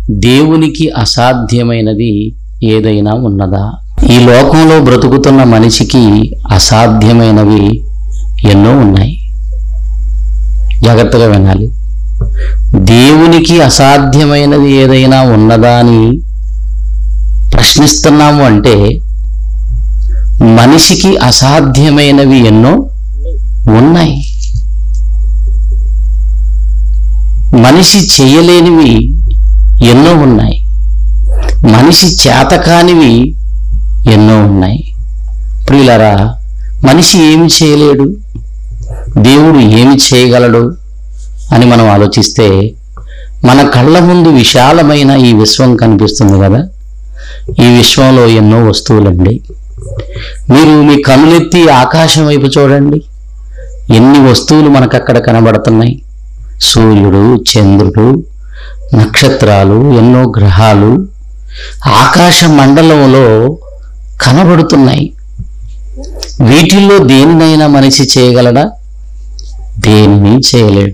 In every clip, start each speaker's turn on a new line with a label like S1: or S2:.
S1: దేవునికి అసాధ్యమైనది ఏదైనా ఉన్నదా ఈ లోకంలో బ్రతుకుతున్న మనిషికి అసాధ్యమైనవి ఎన్నో ఉన్నాయి జాగ్రత్తగా వినాలి దేవునికి అసాధ్యమైనది ఏదైనా ఉన్నదా అని ప్రశ్నిస్తున్నాము అంటే మనిషికి అసాధ్యమైనవి ఎన్నో ఉన్నాయి మనిషి చేయలేనివి ఎన్నో ఉన్నాయి మనిషి చేతకానివి ఎన్నో ఉన్నాయి ప్రియులరా మనిషి ఏమి చేయలేడు దేవుడు ఏమి చేయగలడు అని మనం ఆలోచిస్తే మన కళ్ళ ముందు విశాలమైన ఈ విశ్వం కనిపిస్తుంది కదా ఈ విశ్వంలో ఎన్నో వస్తువులండి మీరు మీ కనులెత్తి ఆకాశం వైపు చూడండి ఎన్ని వస్తువులు మనకు అక్కడ కనబడుతున్నాయి సూర్యుడు చంద్రుడు నక్షత్రాలు ఎన్నో గ్రహాలు ఆకాశ మండలంలో కనబడుతున్నాయి వీటిల్లో దేనినైనా మనిషి చేయగలడా దేనిని చేయలేడు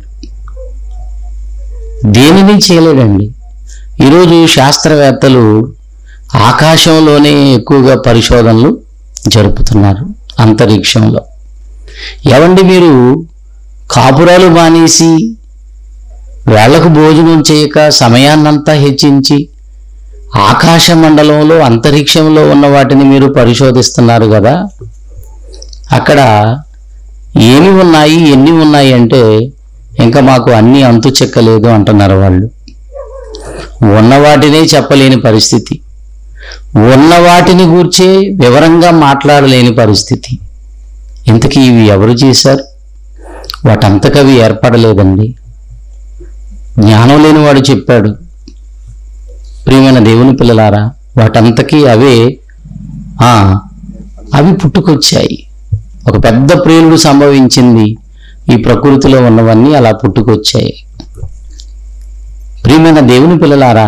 S1: దేనిని చేయలేడండి ఈరోజు శాస్త్రవేత్తలు ఆకాశంలోనే ఎక్కువగా పరిశోధనలు జరుపుతున్నారు అంతరిక్షంలో ఎవండి మీరు కాపురాలు మానేసి వేళ్లకు భోజనం చేయక సమయాన్నంతా హెచ్చించి ఆకాశ మండలంలో అంతరిక్షంలో ఉన్న వాటిని మీరు పరిశోధిస్తున్నారు కదా అక్కడ ఏమి ఉన్నాయి ఎన్ని ఉన్నాయి అంటే ఇంకా మాకు అన్నీ అంతు చెక్కలేదు అంటున్నారు వాళ్ళు ఉన్న వాటినే చెప్పలేని పరిస్థితి ఉన్న వాటిని గూర్చే వివరంగా మాట్లాడలేని పరిస్థితి ఇంతకీ ఇవి ఎవరు చేశారు వాటంతకవి ఏర్పడలేదండి జ్ఞానం లేనివాడు చెప్పాడు ప్రియమైన దేవుని పిల్లలారా వాటంతకీ అవే ఆ, అవి పుట్టుకొచ్చాయి ఒక పెద్ద ప్రియుడు సంభవించింది ఈ ప్రకృతిలో ఉన్నవన్నీ అలా పుట్టుకొచ్చాయి ప్రియమైన దేవుని పిల్లలారా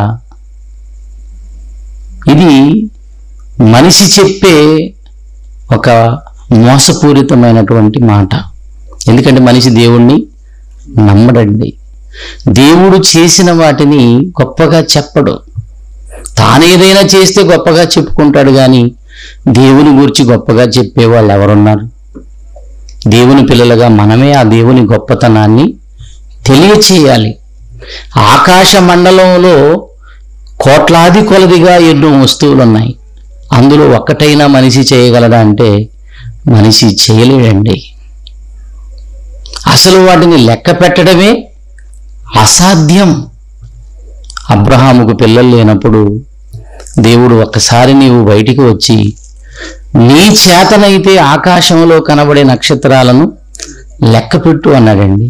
S1: ఇది మనిషి చెప్పే ఒక మోసపూరితమైనటువంటి మాట ఎందుకంటే మనిషి దేవుణ్ణి నమ్మడండి దేవుడు చేసిన వాటిని గొప్పగా చెప్పడు తానేదైనా చేస్తే గొప్పగా చెప్పుకుంటాడు కానీ దేవుని గురించి గొప్పగా చెప్పేవాళ్ళు ఎవరున్నారు దేవుని పిల్లలుగా మనమే ఆ దేవుని గొప్పతనాన్ని తెలియచేయాలి ఆకాశ మండలంలో కోట్లాది కొలదిగా ఎన్నో వస్తువులు ఉన్నాయి అందులో ఒక్కటైనా మనిషి చేయగలడా అంటే మనిషి చేయలేడండి అసలు వాటిని లెక్క పెట్టడమే అసాధ్యం అబ్రహాముకు పిల్లలు లేనప్పుడు దేవుడు ఒక్కసారి నీవు బయటికి వచ్చి నీ చేతనైతే ఆకాశంలో కనబడే నక్షత్రాలను లెక్క పెట్టు అన్నాడండి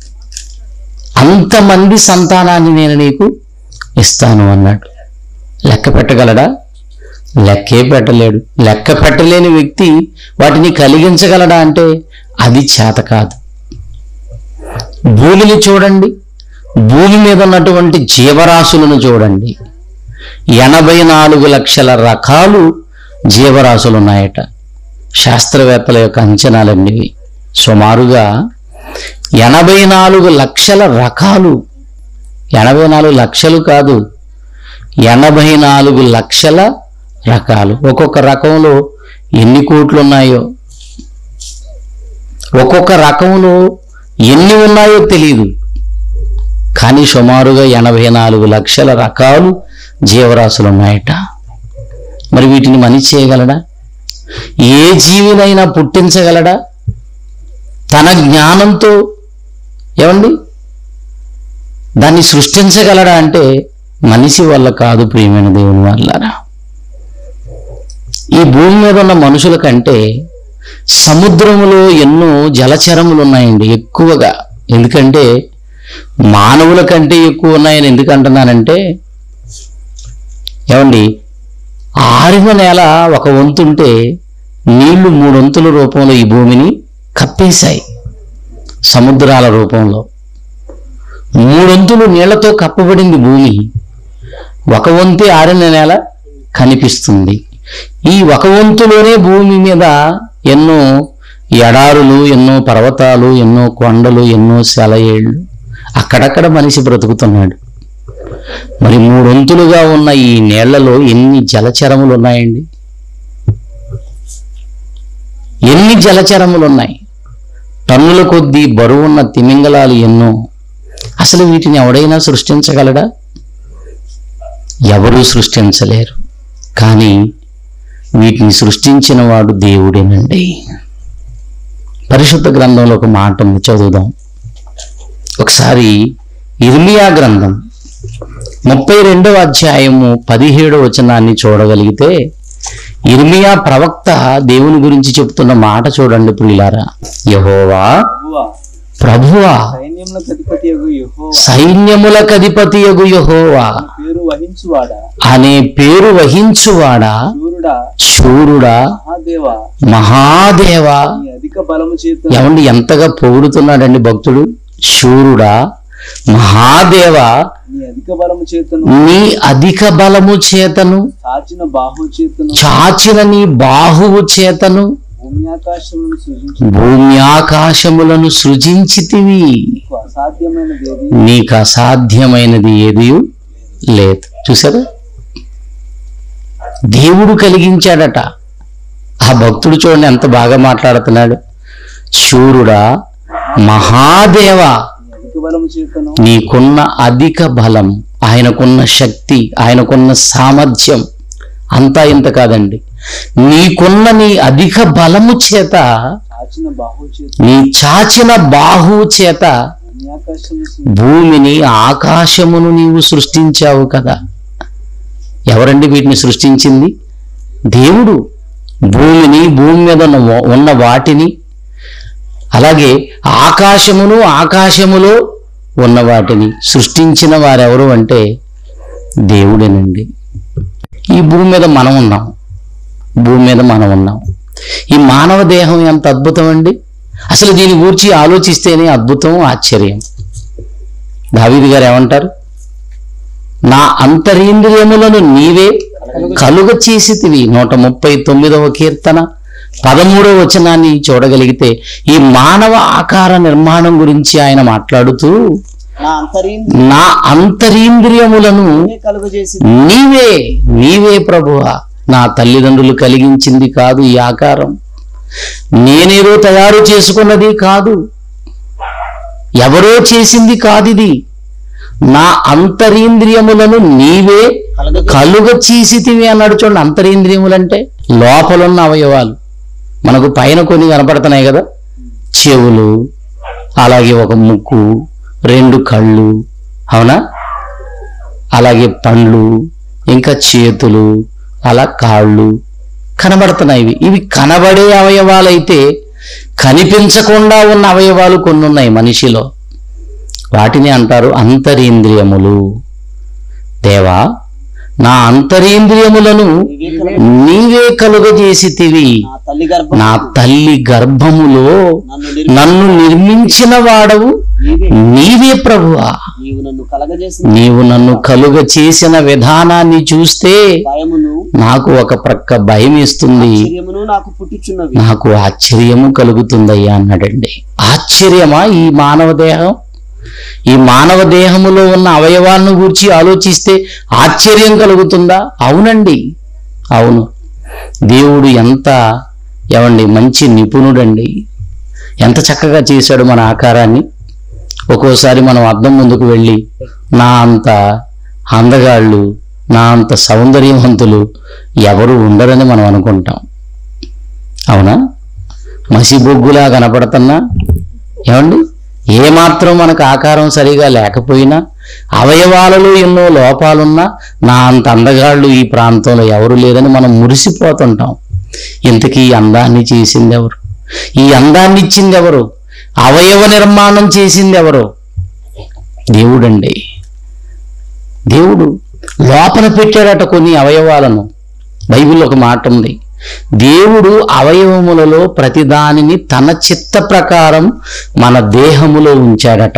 S1: అంతమంది సంతానాన్ని నేను నీకు ఇస్తాను అన్నాడు లెక్క పెట్టగలడా లెక్కే పెట్టలేడు లెక్క పెట్టలేని వ్యక్తి వాటిని కలిగించగలడా అంటే అది చేత కాదు భూమిని చూడండి భూమి మీద ఉన్నటువంటి జీవరాశులను చూడండి ఎనభై నాలుగు లక్షల రకాలు జీవరాశులు ఉన్నాయట శాస్త్రవేత్తల యొక్క అంచనాలన్నీ ఇవి. సుమారుగా ఎనభై నాలుగు లక్షల రకాలు ఎనభై నాలుగు లక్షలు కాదు ఎనభై నాలుగు లక్షల రకాలు ఒక్కొక్క రకంలో ఎన్ని కోట్లు ఉన్నాయో ఒక్కొక్క రకంలో ఎన్ని ఉన్నాయో తెలియదు కానీ సుమారుగా ఎనభై నాలుగు లక్షల రకాలు జీవరాశులు ఉన్నాయట మరి వీటిని మనిషి చేయగలడా ఏ జీవినైనా పుట్టించగలడా తన జ్ఞానంతో ఏమండి దాన్ని సృష్టించగలడా అంటే మనిషి వల్ల కాదు ప్రియమైన దేవుని వల్లరా ఈ భూమి మీద ఉన్న మనుషుల కంటే సముద్రములో ఎన్నో జలచరములు ఉన్నాయండి ఎక్కువగా ఎందుకంటే మానవుల కంటే ఎక్కువ ఉన్నాయని ఎందుకు అంటున్నానంటే ఏమండి ఆరిన నేల ఒక వంతుంటే నీళ్లు మూడొంతుల రూపంలో ఈ భూమిని కప్పేశాయి సముద్రాల రూపంలో మూడొంతులు నీళ్లతో కప్పబడింది భూమి ఒక వంతే ఆరిన నేల కనిపిస్తుంది ఈ ఒక వంతులోనే భూమి మీద ఎన్నో ఎడారులు ఎన్నో పర్వతాలు ఎన్నో కొండలు ఎన్నో సెలయేళ్ళు అక్కడక్కడ మనిషి బ్రతుకుతున్నాడు మరి మూడొంతులుగా ఉన్న ఈ నీళ్లలో ఎన్ని జలచరములు ఉన్నాయండి ఎన్ని జలచరములు ఉన్నాయి టన్నుల కొద్దీ బరువున్న తిమింగలాలు ఎన్నో అసలు వీటిని ఎవడైనా సృష్టించగలడా ఎవరూ సృష్టించలేరు కానీ వీటిని సృష్టించిన వాడు దేవుడేనండి పరిశుద్ధ గ్రంథంలో ఒక మాట ఉంది చదువుదాం ఒకసారి ఇర్మియా గ్రంథం ముప్పై రెండవ అధ్యాయము పదిహేడవ వచనాన్ని చూడగలిగితే ఇర్మియా ప్రవక్త దేవుని గురించి చెప్తున్న మాట చూడండి ప్రియులారా యహోవా
S2: యెహోవా
S1: ప్రభువా
S2: సైన్యములకు అధిపతి యెహోవా
S1: సైన్యములకు అధిపతియగు యహోవా
S2: పేరు వహించువాడా
S1: అనే పేరు వహించువాడా
S2: శూరుడా
S1: శూరుడా
S2: మహాదేవా
S1: మహాదేవా
S2: నీ అధిక బలము చేత
S1: ఏమండి ఎంతగా పొగుడుతున్నాడండి భక్తుడు శూరుడా మహాదేవా
S2: నీ అధిక బలము చేతను
S1: నీ అధిక బలము చేతను
S2: చాచిన బాహు చేతను
S1: చాచిన నీ బాహువు చేతను
S2: భూమి ఆకాశములను సృజించి
S1: భూమి ఆకాశములను సృజించితివి
S2: నీకు అసాధ్యమైనది ఏది
S1: నీకు అసాధ్యమైనది ఏది లేదు చూసారా దేవుడు కలిగించాడట ఆ భక్తుడు చూడండి ఎంత బాగా మాట్లాడుతున్నాడు శూరుడా మహాదేవా
S2: నీ అధిక బలము చేతను
S1: నీకున్న అధిక బలం ఆయనకున్న శక్తి ఆయనకున్న సామర్థ్యం అంతా ఇంత కాదండి నీకున్న నీ అధిక బలము చేత
S2: చాచిన బాహు చేత
S1: నీ చాచిన బాహువు చేత
S2: భూమి ఆకాశము
S1: భూమిని ఆకాశమును నీవు సృష్టించావు కదా ఎవరండి వీటిని సృష్టించింది దేవుడు భూమిని భూమి మీద ఉన్న ఉన్న వాటిని అలాగే ఆకాశమును ఆకాశములో ఉన్న వాటిని సృష్టించిన వారెవరు అంటే దేవుడేనండి ఈ భూమి మీద మనం ఉన్నాం భూమి మీద మనం ఉన్నాం ఈ మానవ దేహం ఎంత అద్భుతం అండి అసలు దీని గురించి ఆలోచిస్తేనే అద్భుతం ఆశ్చర్యం దావీదు గారు ఏమంటారు నా అంతరింద్రియములను నీవే కలుగ చేసితివి నూట ముప్పై తొమ్మిదవ కీర్తన పదమూడవ వచనాన్ని చూడగలిగితే ఈ మానవ ఆకార నిర్మాణం గురించి ఆయన మాట్లాడుతూ
S2: నా అంతరింద్రియ
S1: నా అంతరింద్రియములను
S2: కలుగజేసి
S1: నీవే నీవే ప్రభువా నా తల్లిదండ్రులు కలిగించింది కాదు ఈ ఆకారం నేనేదో తయారు చేసుకున్నది కాదు ఎవరో చేసింది కాదిది నా అంతరింద్రియములను నీవే కలుగ చీసితివి అన్నాడు చూడండి అంతరింద్రియములంటే లోపలున్న అవయవాలు మనకు పైన కొన్ని కనపడుతున్నాయి కదా చెవులు అలాగే ఒక ముక్కు రెండు కళ్ళు అవునా అలాగే పండ్లు ఇంకా చేతులు అలా కాళ్ళు కనబడుతున్నాయి ఇవి ఇవి కనబడే అవయవాలైతే కనిపించకుండా ఉన్న అవయవాలు కొన్ని ఉన్నాయి మనిషిలో వాటిని అంటారు అంతరింద్రియములు దేవా నా అంతరింద్రియములను నీవే కలుగజేసితివి
S2: నా తల్లి గర్భం
S1: నా తల్లి గర్భములో
S2: నన్ను నిర్-
S1: నన్ను నిర్మించిన వాడవు
S2: నీవే
S1: నీవే ప్రభువా
S2: నీవు నన్ను కలగజేసిన
S1: నీవు నన్ను కలుగ చేసిన విధానాన్ని చూస్తే
S2: భయమును
S1: నాకు ఒక ప్రక్క భయం ఇస్తుంది
S2: ఆశ్చర్యమును నాకు పుట్టుచున్నవి
S1: నాకు ఆశ్చర్యము కలుగుతుందయ్యా అన్నాడండి ఆశ్చర్యమా ఈ మానవ దేహం ఈ మానవ దేహములో ఉన్న అవయవాలను గురించి ఆలోచిస్తే ఆశ్చర్యం కలుగుతుందా అవునండి అవును దేవుడు ఎంత ఏమండి మంచి నిపుణుడండి ఎంత చక్కగా చేశాడు మన ఆకారాన్ని ఒక్కోసారి మనం అద్దం ముందుకు వెళ్ళి నా అంత అందగాళ్ళు నా అంత సౌందర్యవంతులు ఎవరు ఉండరని మనం అనుకుంటాం అవునా మసిబొగ్గులా కనపడుతున్నా ఏమండి ఏమాత్రం మనకు ఆకారం సరిగా లేకపోయినా అవయవాలలో ఎన్నో లోపాలున్నా నా అంత అందగాళ్ళు ఈ ప్రాంతంలో ఎవరు లేదని మనం మురిసిపోతుంటాం ఇంతకీ ఈ అందాన్ని చేసింది ఎవరు ఈ అందాన్ని ఇచ్చింది ఎవరు అవయవ నిర్మాణం చేసింది ఎవరు దేవుడండి దేవుడు లోపల పెట్టాడట కొన్ని అవయవాలను బైబిల్ ఒక మాట ఉంది దేవుడు అవయవములలో ప్రతిదానిని తన చిత్త ప్రకారం మన దేహములో ఉంచాడట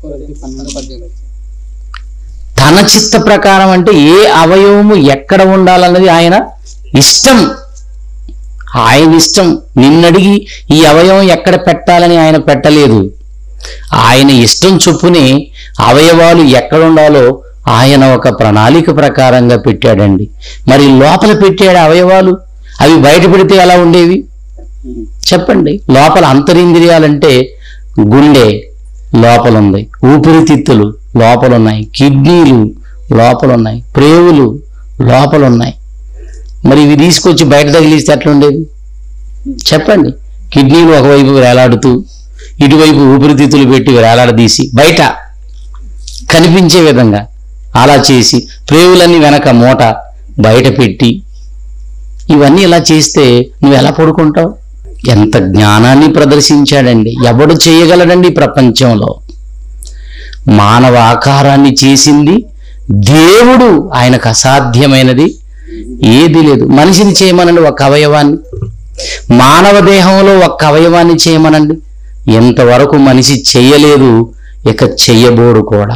S1: తన చిత్త ప్రకారం అంటే ఏ అవయవము ఎక్కడ ఉండాలన్నది ఆయన ఇష్టం ఆయన ఇష్టం నిన్నడిగి ఈ అవయవం ఎక్కడ పెట్టాలని ఆయన పెట్టలేదు ఆయన ఇష్టం చొప్పునే అవయవాలు ఎక్కడ ఉండాలో ఆయన ఒక ప్రణాళిక ప్రకారంగా పెట్టాడండి మరి లోపల పెట్టాడు అవయవాలు అవి బయట పెడితే ఎలా ఉండేవి చెప్పండి లోపల అంతరింద్రియాలంటే గుండె లోపల ఉంది ఊపిరితిత్తులు లోపల ఉన్నాయి కిడ్నీలు లోపల ఉన్నాయి ప్రేవులు లోపల ఉన్నాయి మరి ఇవి తీసుకొచ్చి బయట తగిలిస్తే ఎట్లా ఉండేది చెప్పండి కిడ్నీలు ఒకవైపు వేలాడుతూ ఇటువైపు ఊపిరితిత్తులు పెట్టి వేలాడదీసి బయట కనిపించే విధంగా అలా చేసి ప్రేవులన్నీ వెనక మూట బయట పెట్టి ఇవన్నీ ఇలా చేస్తే నువ్వు ఎలా పడుకుంటావు ఎంత జ్ఞానాన్ని ప్రదర్శించాడండి ఎవడు చేయగలడండి ఈ ప్రపంచంలో మానవ ఆకారాన్ని చేసింది దేవుడు ఆయనకు అసాధ్యమైనది ఏది లేదు మనిషిని చేయమనండి ఒక అవయవాన్ని మానవ దేహంలో ఒక అవయవాన్ని చేయమనండి ఎంతవరకు మనిషి చేయలేదు ఇక చెయ్యబోడు కూడా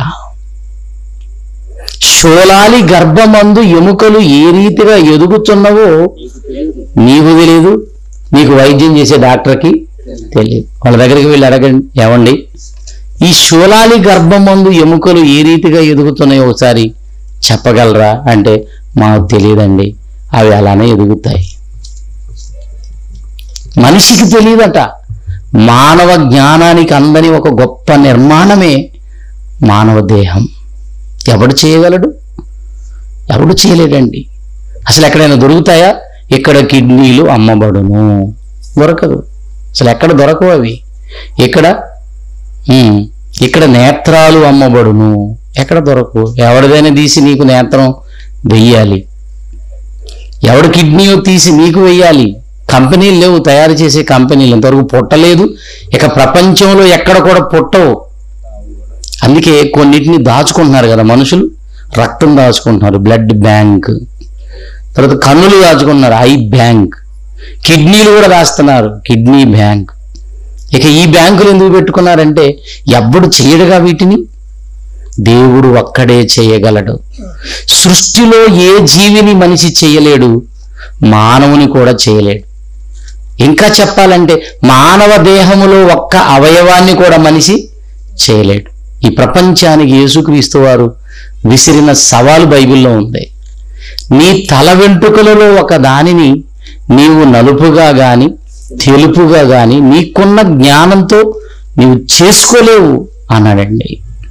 S1: శోలాలి గర్భమందు ఎముకలు ఏ రీతిగా ఎదుగుతున్నవో నీకు తెలియదు నీకు వైద్యం చేసే డాక్టర్కి తెలియదు వాళ్ళ దగ్గరికి వెళ్ళి అడగండి ఏమండి ఈ శూలాలి గర్భమందు ఎముకలు ఏ రీతిగా ఎదుగుతున్నాయో ఒకసారి చెప్పగలరా అంటే మాకు తెలియదండి అవి అలానే ఎదుగుతాయి మనిషికి తెలియదట మానవ జ్ఞానానికి అందని ఒక గొప్ప నిర్మాణమే మానవ దేహం ఎవడు చేయగలడు ఎవడు చేయలేడండి అసలు ఎక్కడైనా దొరుకుతాయా ఇక్కడ కిడ్నీలు అమ్మబడును దొరకదు అసలు ఎక్కడ దొరకవు అవి ఇక్కడ ఉమ్, ఇక్కడ నేత్రాలు అమ్మబడును ఎక్కడ దొరకవు ఎవరిదైనా తీసి నీకు నేత్రం వెయ్యాలి ఎవడు కిడ్నీయో తీసి నీకు వెయ్యాలి కంపెనీలు లేవు తయారు చేసే కంపెనీలు ఇంతవరకు పుట్టలేదు ఇక ప్రపంచంలో ఎక్కడ కూడా పుట్టవు అందుకే కొన్నిటిని దాచుకుంటున్నారు కదా మనుషులు రక్తం దాచుకుంటున్నారు బ్లడ్ బ్యాంక్ తర్వాత కన్నులు దాచుకుంటున్నారు ఐ బ్యాంక్ కిడ్నీలు కూడా దాస్తున్నారు కిడ్నీ బ్యాంక్ ఇక ఈ బ్యాంకులు ఎందుకు పెట్టుకున్నారంటే ఎవ్వడు చేయడుగా వీటిని దేవుడు ఒక్కడే చేయగలడు సృష్టిలో ఏ జీవిని మనిషి చేయలేడు మానవుని కూడా చేయలేడు ఇంకా చెప్పాలంటే మానవ దేహములో ఒక్క అవయవాన్ని కూడా మనిషి చేయలేడు ఈ ప్రపంచానికి యేసుక్రీస్తు వారు విసిరిన సవాలు బైబిల్లో ఉంది నీ తల వెంట్రుకలలో ఒక దానిని నీవు నలుపుగా గాని తెలుపుగా గాని నీకున్న జ్ఞానంతో నీవు చేసుకోలేవు అన్నాడండి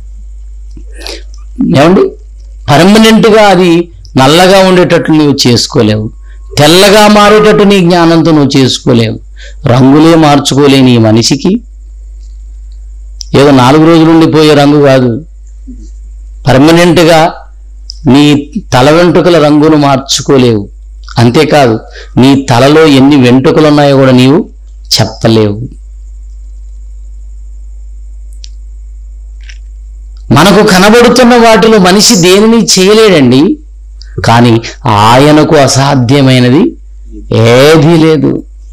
S1: ఏమండి పర్మనెంట్గా అది నల్లగా ఉండేటట్లు నీవు చేసుకోలేవు తెల్లగా మారేటట్టు నీ జ్ఞానంతో నువ్వు చేసుకోలేవు రంగులే మార్చుకోలేని ఈ మనిషికి ఏదో నాలుగు రోజులు ఉండిపోయే రంగు కాదు పర్మనెంట్గా నీ తల వెంట్రుకల రంగును మార్చుకోలేవు అంతేకాదు నీ తలలో ఎన్ని వెంట్రుకలు ఉన్నాయో కూడా నీవు చెప్పలేవు మనకు కనబడుతున్న వాటిలో మనిషి దేనిని చేయలేడండి కానీ ఆయనకు అసాధ్యమైనది ఏదీ లేదు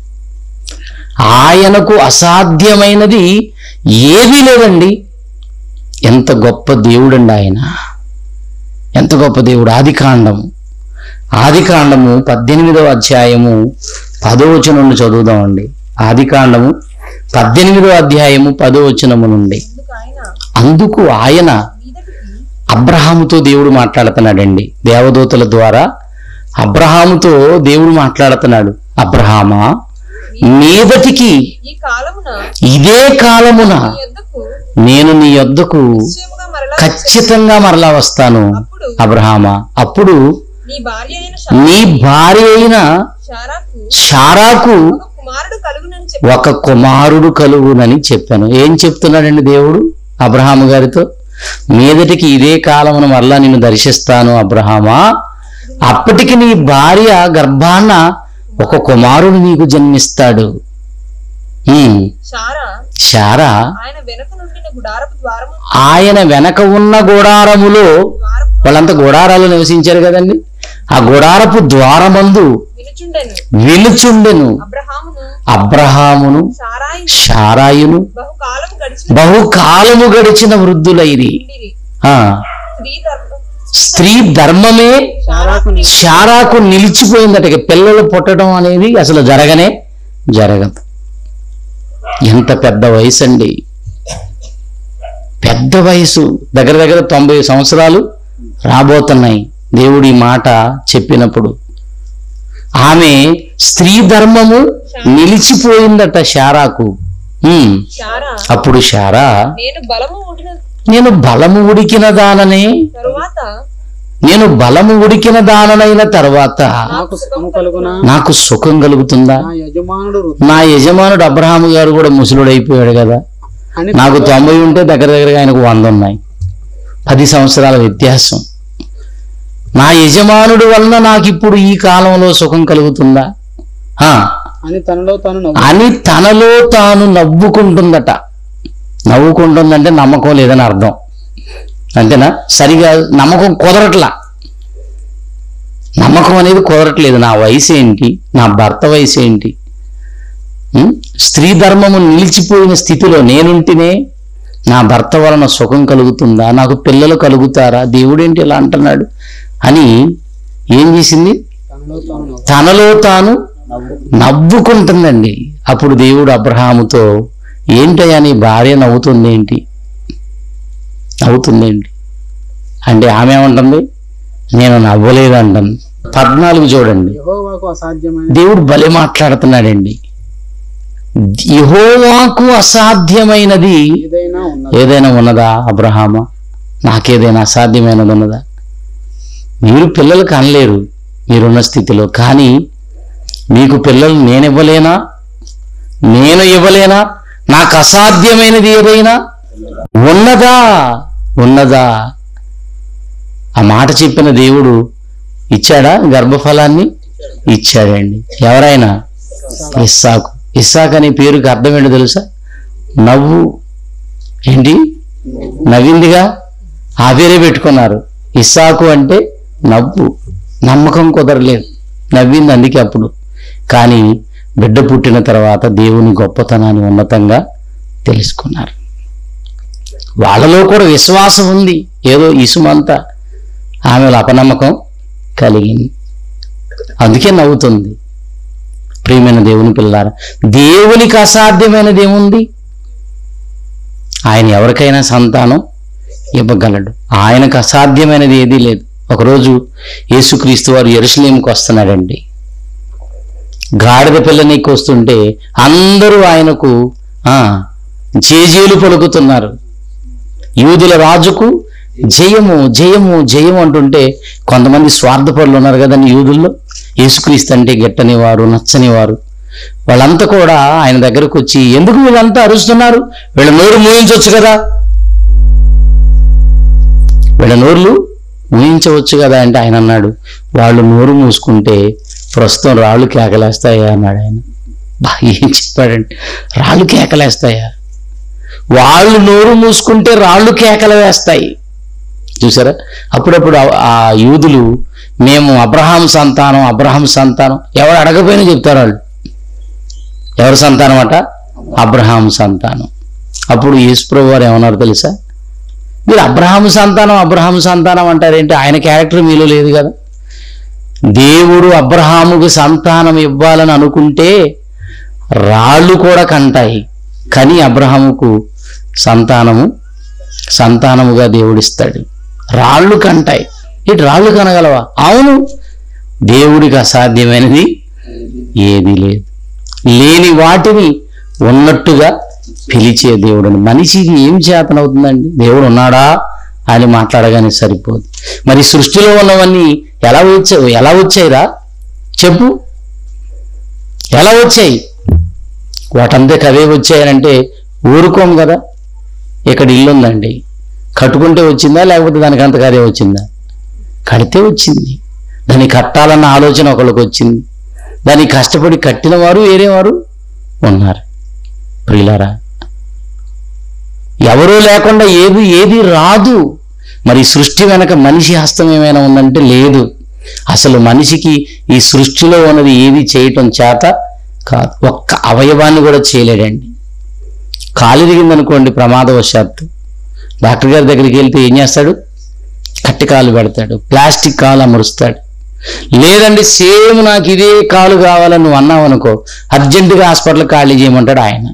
S1: ఆయనకు అసాధ్యమైనది ఏదీ లేదండి ఎంత గొప్ప దేవుడండి ఆయన ఎంత గొప్ప దేవుడు ఆదికాండము ఆదికాండము పద్దెనిమిదవ అధ్యాయము పదో వచనం నుండి చదువుదామండి ఆదికాండము పద్దెనిమిదవ అధ్యాయము పదో వచనము నుండి
S3: అందుకు ఆయన
S1: అందుకు ఆయన
S3: మీదటికి
S1: అబ్రహాముతో దేవుడు మాట్లాడుతున్నాడండి దేవదూతల ద్వారా అబ్రహాముతో దేవుడు మాట్లాడుతున్నాడు అబ్రహామా మీదటికి
S3: ఈ కాలమున
S1: ఇదే కాలమున
S3: నీ యొద్దకు
S1: నేను నీ యొద్దకు
S3: నిశ్చయముగా మరలా
S1: ఖచ్చితంగా మరలా వస్తాను
S3: అప్పుడు
S1: అబ్రహామా అప్పుడు
S3: నీ భార్య అయిన
S1: నీ భార్య అయిన
S3: షారాకు
S1: షారాకు
S3: ఒక కుమారుడు కలుగునని చెప్పి
S1: ఒక కుమారుడు కలుగునని చెప్పాను ఏం చెప్తున్నాడండి దేవుడు అబ్రహాము గారితో మీదటికి ఇదే కాలమున మరలా నిన్ను దర్శిస్తాను అబ్రహామా అప్పటికి నీ భార్య గర్భాన ఒక కుమారుడు నీకు జన్మిస్తాడు ఉమ్,
S3: షారా
S1: శారా
S3: ఆయన వెనుక నుండిన గుడారపు ద్వారము
S1: ఆయన వెనక ఉన్న గుడారములో
S3: ద్వారపు
S1: వాళ్ళంతా గుడారాలు నివసించారు కదండి ఆ గుడారపు ద్వారమందు
S3: వినుచుండెను
S1: విలుచుండెను
S3: అబ్రహామును
S1: అబ్రహామును
S3: షారాయి
S1: షారాయును
S3: బహుకాలం గడిచిన
S1: బహుకాలము గడిచిన వృద్ధులైరి
S3: ఉండిరి.
S1: ఆ
S3: స్త్రీ ధర్మం
S1: స్త్రీ ధర్మమే
S2: శారాకు నీ-
S1: శారాకు నిలిచిపోయిందట ఇక పిల్లలు పుట్టడం అనేది అసలు జరగనే జరగదు ఎంత పెద్ద వయసు అండి పెద్ద వయసు దగ్గర దగ్గర తొంభై సంవత్సరాలు రాబోతున్నాయి దేవుడి మాట చెప్పినప్పుడు ఆమె స్త్రీ ధర్మము నిలిచిపోయిందట శారాకు ఉమ్,
S3: శారా
S1: అప్పుడు శారా
S3: నేను బలము ఉండిన
S1: నేను బలము ఉడికిన దాననే
S3: తరువాత
S1: నేను బలము ఉడికిన దాననైన తర్వాత
S2: నాకు సుఖము కలుగునా
S1: నాకు సుఖం కలుగుతుందా
S2: నా యజమానుడు రు-
S1: నా యజమానుడు అబ్రహాము గారు కూడా ముసలుడైపోయాడు కదా
S2: అని
S1: నాకు తొంభై ఉంటే దగ్గర దగ్గరగా ఆయనకు వంద ఉన్నాయి పది సంవత్సరాల వ్యత్యాసం నా యజమానుడి వలన నాకు ఇప్పుడు ఈ కాలంలో సుఖం కలుగుతుందా ఆ,
S2: అని తనలో తాను నవ్వు
S1: అని తనలో తాను నవ్వుకుంటుందట నవ్వుకుంటుందంటే నమ్మకం లేదని అర్థం అంతేనా సరిగా నమ్మకం కుదరట్లా నమ్మకం అనేది కుదరట్లేదు నా వయసు ఏంటి నా భర్త వయసు ఏంటి ఉం? స్త్రీ ధర్మము నిలిచిపోయిన స్థితిలో నేనుంటేనే నా భర్త వలన సుఖం కలుగుతుందా నాకు పిల్లలు కలుగుతారా దేవుడేంటి ఇలా అంటున్నాడు అని ఏం చేసింది
S2: తనలో తాను నవ్వు
S1: తనలో తాను నవ్వుకుంటుందండి అప్పుడు దేవుడు అబ్రహాముతో ఏంటయ్యా నీ భార్య నవ్వుతుంది ఏంటి నవ్వుతుందేంటి అంటే ఆమె ఏమంటుంది నేను నవ్వలేదు అంటుంది పద్నాలుగు చూడండి
S2: యెహోవాకు అసాధ్యమైన
S1: దేవుడు భలే మాట్లాడుతున్నాడండి యహోవాకు అసాధ్యమైనది
S2: ఏదైనా ఉన్నది
S1: ఏదైనా ఉన్నదా అబ్రహామా నాకేదైనా అసాధ్యమైనది ఉన్నదా మీరు పిల్లలు కనలేరు మీరున్న స్థితిలో కానీ మీకు పిల్లలు నేను ఇవ్వలేనా నేను ఇవ్వలేనా నాకు అసాధ్యమైనది ఏదైనా ఉన్నదా ఉన్నదా ఆ మాట చెప్పిన దేవుడు ఇచ్చాడా గర్భఫలాన్ని ఇచ్చాడండి ఎవరైనా ఇస్సాకు ఇస్సాక్ అనే పేరుకి అర్థం ఏంటో తెలుసా నవ్వు ఏంటి నవ్విందిగా ఆ పేరే పెట్టుకున్నారు ఇస్సాకు అంటే నవ్వు నమ్మకం కుదరలేదు నవ్వింది అందుకే అప్పుడు కానీ బిడ్డ పుట్టిన తర్వాత దేవుని గొప్పతనాన్ని ఉన్నతంగా తెలుసుకున్నారు వాళ్ళలో కూడా విశ్వాసం ఉంది ఏదో ఇసుమంతా ఆమెలో అపనమ్మకం కలిగింది అందుకే నవ్వుతుంది ప్రియమైన దేవుని పిల్లారా దేవునికి అసాధ్యమైనది ఏముంది ఆయన ఎవరికైనా సంతానం ఇవ్వగలడు ఆయనకు అసాధ్యమైనది ఏదీ లేదు ఒకరోజు యేసుక్రీస్తు వారు ఎరుసలేంకి వస్తున్నాడండి గాడిద పిల్లనికి వస్తుంటే అందరూ ఆయనకు ఆ జేజేలు పలుకుతున్నారు యూదుల రాజుకు జయము జయము జయము అంటుంటే కొంతమంది స్వార్థపరులు ఉన్నారు కదండి యూదుల్లో యేసుక్రీస్తు అంటే గిట్టని వారు నచ్చని వారు వాళ్ళంతా కూడా ఆయన దగ్గరకు వచ్చి ఎందుకు వీళ్ళంతా అరుస్తున్నారు వీళ్ళ నోరు మూయించవచ్చు కదా వీళ్ళ నోర్లు మూయించవచ్చు కదా అంటే ఆయన అన్నాడు వాళ్ళు నోరు మూసుకుంటే ప్రస్తుతం రాళ్ళు కేకలేస్తాయా అన్నాడు ఆయన బా ఏం చెప్పాడండి రాళ్ళు కేకలేస్తాయా వాళ్ళు నోరు మూసుకుంటే రాళ్ళు కేకలు వేస్తాయి చూసారా అప్పుడప్పుడు ఆ- ఆ యూదులు మేము అబ్రహాం సంతానం అబ్రహాం సంతానం ఎవరు అడగపోయినా చెప్తారు వాళ్ళు ఎవరి సంతానం అట అబ్రహాం సంతానం అప్పుడు యేసుప్రభు వారు ఏమన్నారు తెలుసా మీరు అబ్రహాం సంతానం అబ్రహాం సంతానం అంటారేంటి ఆయన క్యారెక్టర్ మీలో లేదు కదా దేవుడు అబ్రహాముకు సంతానం ఇవ్వాలని అనుకుంటే రాళ్ళు కూడా కంటాయి కానీ అబ్రహాముకు సంతానము సంతానముగా దేవుడిస్తాడు రాళ్ళు కంటాయి ఇటు రాళ్ళు కనగలవా అవును దేవుడికి అసాధ్యమైనది ఏది లేదు లేని వాటిని ఉన్నట్టుగా పిలిచే దేవుడు మనిషికి ఏం చేతనవుతుందండి దేవుడు ఉన్నాడా అని మాట్లాడగానే సరిపోదు మరి సృష్టిలో ఉన్నవన్నీ ఎలా వచ్చాయి ఎలా వచ్చాయిరా చెప్పు ఎలా వచ్చాయి వాటంతకు అవే వచ్చాయనంటే ఊరుకోం కదా ఇక్కడ ఇల్లు ఉందండి కట్టుకుంటే వచ్చిందా లేకపోతే దానికి అంతకు అదే వచ్చిందా కడితే వచ్చింది దాన్ని కట్టాలన్న ఆలోచన ఒకళ్ళకి వచ్చింది దాన్ని కష్టపడి కట్టిన వారు వేరే వారు ఉన్నారు ప్రియులారా ఎవరూ లేకుండా ఏది ఏది రాదు మరి సృష్టి వెనక మనిషి హస్తం ఏమైనా ఉందంటే లేదు అసలు మనిషికి ఈ సృష్టిలో ఉన్నది ఏది చేయటం చేత కాదు ఒక్క అవయవాన్ని కూడా చేయలేడండి కాలు ఇరిగిందనుకోండి ప్రమాదవశాత్తు డాక్టర్ గారి దగ్గరికి వెళ్తే ఏం చేస్తాడు కట్టి కాలు పెడతాడు ప్లాస్టిక్ కాలు అమరుస్తాడు లేదండి సేమ్ నాకు ఇదే కాలు కావాలని నువ్వు అన్నావు అనుకో అర్జెంటుగా హాస్పిటల్ ఖాళీ చేయమంటాడు ఆయన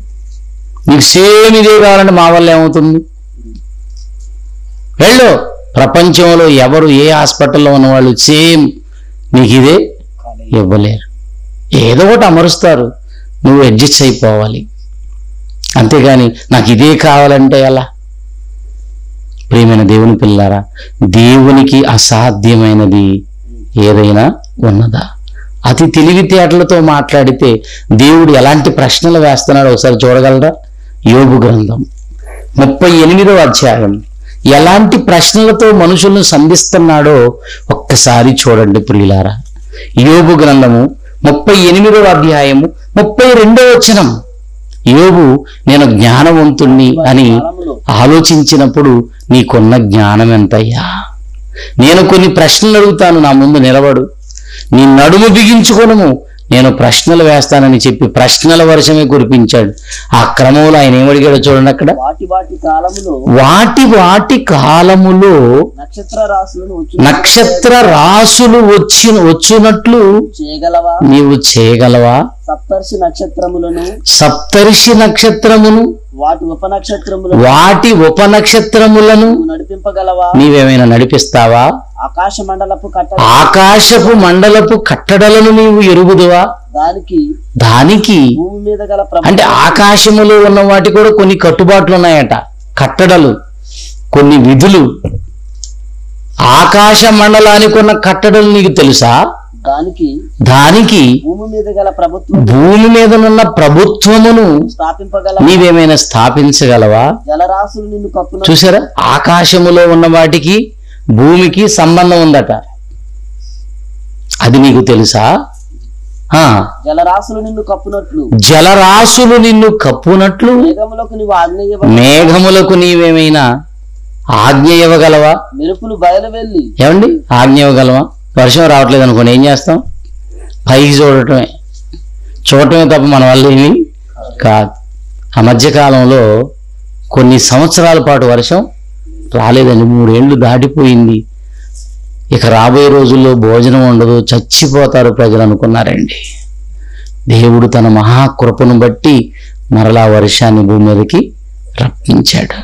S1: నీకు సేమ్ ఇదే కావాలంటే మా వల్ల ఏమవుతుంది వెళ్ళు ప్రపంచంలో ఎవరు ఏ హాస్పిటల్లో ఉన్నవాళ్ళు సేమ్ నీకు ఇదే ఇవ్వలేరు ఏదో ఒకటి అమరుస్తారు నువ్వు అడ్జస్ట్ అయిపోవాలి అంతేగాని నాకు ఇదే కావాలంటే ఎలా ప్రియమైన దేవుని పిల్లారా దేవునికి అసాధ్యమైనది ఏదైనా ఉన్నదా అతి తెలివితేటలతో మాట్లాడితే దేవుడు ఎలాంటి ప్రశ్నలు వేస్తున్నాడో ఒకసారి చూడగలరా యోగు గ్రంథం ముప్పై ఎనిమిదో అధ్యాయం ఎలాంటి ప్రశ్నలతో మనుషులను సంధిస్తున్నాడో ఒక్కసారి చూడండి ప్రియులారా యోగు గ్రంథము ముప్పై ఎనిమిదవ అధ్యాయము ముప్పై రెండో వచనం యోగు నేను జ్ఞానవంతుణ్ణి అని ఆలోచించినప్పుడు నీకున్న జ్ఞానం ఎంతయ్యా నేను కొన్ని ప్రశ్నలు అడుగుతాను నా ముందు నిలబడు నీ నడుము బిగించుకొనుము నేను ప్రశ్నలు వేస్తానని చెప్పి ప్రశ్నల వర్షమే కురిపించాడు ఆ క్రమంలో ఆయన ఏమడిగాడో చూడండి అక్కడ
S4: వాటి వాటి కాలములో
S1: వాటి వాటి కాలములో
S4: నక్షత్ర రాశులను వచ్చు
S1: నక్షత్ర రాసులు వచ్చి వచ్చునట్లు
S4: చేయగలవా
S1: నీవు చేయగలవా
S4: సప్తర్షి నక్షత్రములను
S1: సప్తర్షి నక్షత్రమును
S4: వాటి ఉప నక్షత్రములను
S1: వాటి ఉపనక్షత్రములను
S4: నువ్వు నడిపింపగలవా
S1: నీవేమైనా నడిపిస్తావా
S4: ఆకాశ మండలపు కట్ట
S1: ఆకాశపు మండలపు కట్టడలను నీవు ఎరుగుదువా
S4: దానికి
S1: దానికి
S4: భూమి మీద గల ప్రభు
S1: అంటే ఆకాశములో ఉన్న వాటి కూడా కొన్ని కట్టుబాట్లు ఉన్నాయట కట్టడలు కొన్ని విధులు ఆకాశ మండలానికి ఉన్న కట్టడలు నీకు తెలుసా
S4: దానికి
S1: దానికి
S4: భూమి మీద గల ప్రభుత్వం
S1: భూమి మీదనున్న ప్రభుత్వమును
S4: స్థాపింపగల
S1: నీవేమైనా స్థాపించగలవా
S4: జలరాశులు నిన్ను కప్పున
S1: చూసారా ఆకాశములో ఉన్న వాటికి భూమికి సంబంధం ఉందట అది నీకు తెలుసా ఆ
S4: జలరాశులు నిన్ను కప్పునట్లు
S1: జలరాశులు నిన్ను కప్పునట్లు
S4: మేఘములకు నీవు ఆగ్నేయ
S1: మేఘములకు నీవేమైనా ఆజ్ఞ ఇవ్వగలవా
S4: మెరుపులు బయలు వెళ్ళి
S1: ఏమండి ఆజ్ఞ ఇవ్వగలవా వర్షం రావట్లేదు అనుకోండి ఏం చేస్తాం పైకి చూడటమే చూడటమే తప్ప మన వల్ల ఏమి కాదు ఆ మధ్యకాలంలో కొన్ని సంవత్సరాల పాటు వర్షం రాలేదండి మూడేళ్లు దాటిపోయింది ఇక రాబోయే రోజుల్లో భోజనం ఉండదు చచ్చిపోతారు ప్రజలు అనుకున్నారండి దేవుడు తన మహాకృపను బట్టి మరలా వర్షాన్ని భూమి మీదకి రప్పించాడు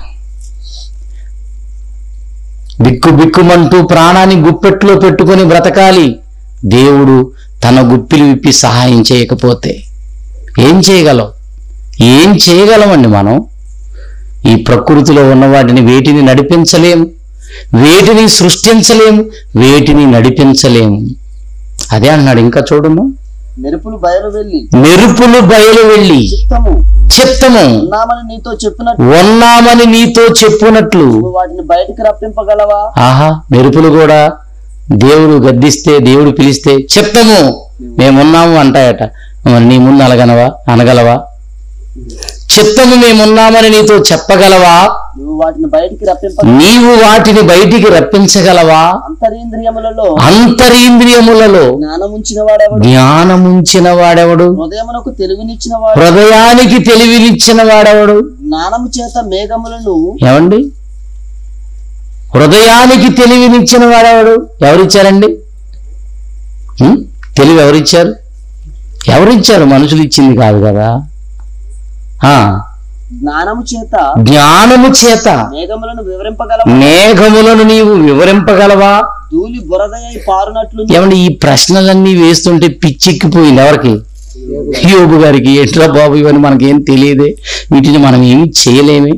S1: బిక్కు బిక్కుమంటూ ప్రాణాన్ని గుప్పెట్లో పెట్టుకొని బ్రతకాలి దేవుడు తన గుప్పిలు విప్పి సహాయం చేయకపోతే ఏం చేయగలం ఏం చేయగలమండి మనం ఈ ప్రకృతిలో ఉన్న వాటిని వేటిని నడిపించలేము వేటిని సృష్టించలేము వేటిని నడిపించలేము అదే అన్నాడు ఇంకా చూడము
S4: మెరుపులు బయలు వెళ్ళి
S1: మెరుపులు బయలు వెళ్ళి
S4: చిత్తము
S1: చిత్తము
S4: ఉన్నామని నీతో చెప్పినట్టు
S1: ఉన్నామని నీతో చెప్పునట్లు
S4: నువ్వు వాటిని బయటికి రప్పింపగలవా
S1: ఆహా మెరుపులు కూడా దేవుడు గద్దిస్తే దేవుడు పిలిస్తే చెప్తాము మేమున్నాము అంటాయట మరి నీ ముందు అనగనవా అనగలవా చిత్తము మేమున్నామని నీతో చెప్పగలవా
S4: నువ్వు వాటిని బయటికి రప్పింప
S1: నీవు వాటిని బయటికి రప్పించగలవా
S4: అంతరింద్రియములలో
S1: అంతరీంద్రియములలో
S4: జ్ఞానముంచిన వాడెవడు
S1: జ్ఞానముంచిన వాడెవడు
S4: హృదయమునకు తెలివినిచ్చిన వాడు
S1: హృదయానికి తెలివినిచ్చిన వాడెవడు
S4: జ్ఞానము చేత మేఘములను
S1: ఏమండి హృదయానికి తెలివినిచ్చిన వాడెవడు ఎవరిచ్చారండి ఉం? తెలివి ఎవరిచ్చారు ఎవరిచ్చారు మనుషులు ఇచ్చింది కాదు కదా ఆ
S4: జ్ఞానము చేత
S1: జ్ఞానము చేత
S4: మేఘములను వివరింపగల
S1: మేఘములను నీవు వివరింపగలవా
S4: ధూళి బురదయ్యి పారునట్లు
S1: ఏమండి ఈ ప్రశ్నలన్నీ వేస్తుంటే పిచ్చెక్కిపోయింది ఎవరికి యోగు గారికి ఎట్లా బాబు ఇవన్నీ మనకేం తెలియదే వీటిని మనం ఏమి చేయలేమే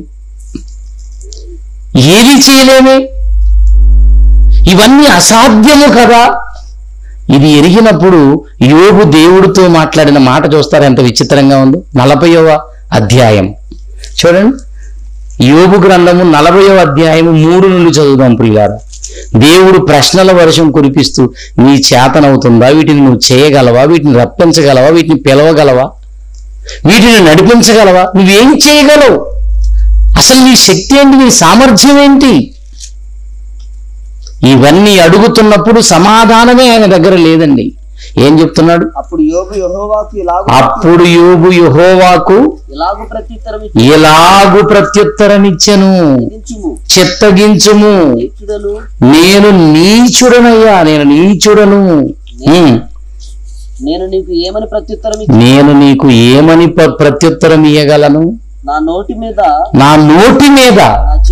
S1: ఏది చేయలేమే ఇవన్నీ అసాధ్యము కదా ఇది ఎరిగినప్పుడు యోగు దేవుడితో మాట్లాడిన మాట చూస్తారా ఎంత విచిత్రంగా ఉందో నలభైవ అధ్యాయం చూడండి యోగు గ్రంథము నలభైవ అధ్యాయము మూడు నుండి చదువుదాం ప్రియులారా దేవుడు ప్రశ్నల వర్షం కురిపిస్తూ నీ చేతనవుతుందా వీటిని నువ్వు చేయగలవా వీటిని రప్పించగలవా వీటిని పిలవగలవా వీటిని నడిపించగలవా నువ్వేం చేయగలవు అసలు నీ శక్తి ఏంటి నీ సామర్థ్యం ఏంటి ఇవన్నీ అడుగుతున్నప్పుడు సమాధానమే ఆయన దగ్గర లేదండి ఏం చెప్తున్నాడు
S4: అప్పుడు యోగు యెహోవాకు ఇలాగు
S1: అప్పుడు యోగు యెహోవాకు
S4: ఇలాగు ప్రత్యుత్తరం
S1: ఎలాగు ప్రత్యుత్తరమిచ్చెను
S4: ఇచ్చించుము
S1: చిత్తగించుము
S4: నీచుడను
S1: నేను నీచుడనయ్యా నేను నీచుడను ఉమ్.
S4: నేను నీకు ఏమని ప్రత్యుత్తరం ఇచ్చి
S1: నేను నీకు ఏమని ప్ర- ప్రత్యుత్తరం ఇయ్యగలను
S4: నా నోటి మీద
S1: నా నోటి మీద
S4: నా చేతిని ఉంచుకొని